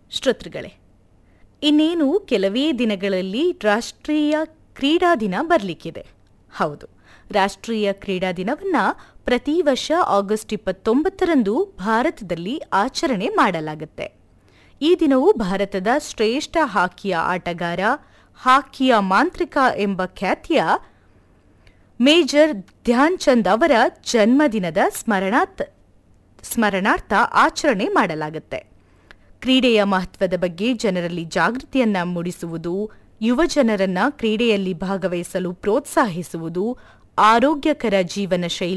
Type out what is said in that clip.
ಶ್ರೋತೃಗಳೇ ಇನ್ನೇನು ಕೆಲವೇ ದಿನಗಳಲ್ಲಿ ರಾಷ್ಟ್ರೀಯ ಕ್ರೀಡಾ ದಿನ ಬರಲಿಕ್ಕಿದೆ ಹೌದು ರಾಷ್ಟ್ರೀಯ ಕ್ರೀಡಾ ದಿನವನ್ನ ಪ್ರತಿ ವರ್ಷ ಆಗಸ್ಟ್ ಇಪ್ಪತ್ತೊಂಬತ್ತರಂದು ಭಾರತದಲ್ಲಿ ಆಚರಣೆ ಮಾಡಲಾಗುತ್ತೆ ಈ ದಿನವು ಭಾರತದ ಶ್ರೇಷ್ಠ ಹಾಕಿಯ ಆಟಗಾರ ಹಾಕಿಯ ಮಾಂತ್ರಿಕ ಎಂಬ ಖ್ಯಾತಿಯ ಮೇಜರ್ ಧ್ಯಾನ್ ಚಂದ್ ಅವರ ಜನ್ಮದಿನದ ಸ್ಮರಣಾರ್ಥ ಸ್ಮರಣಾರ್ಥ ಆಚರಣೆ ಮಾಡಲಾಗುತ್ತೆ ಕ್ರೀಡೆಯ ಮಹತ್ವದ ಬಗ್ಗೆ ಜನರಲ್ಲಿ ಜಾಗೃತಿಯನ್ನ ಮೂಡಿಸುವುದು ಯುವ ಜನರನ್ನ ಕ್ರೀಡೆಯಲ್ಲಿ ಭಾಗವಹಿಸಲು ಪ್ರೋತ್ಸಾಹಿಸುವುದು ಆರೋಗ್ಯಕರ ಜೀವನ ಶೈಲಿ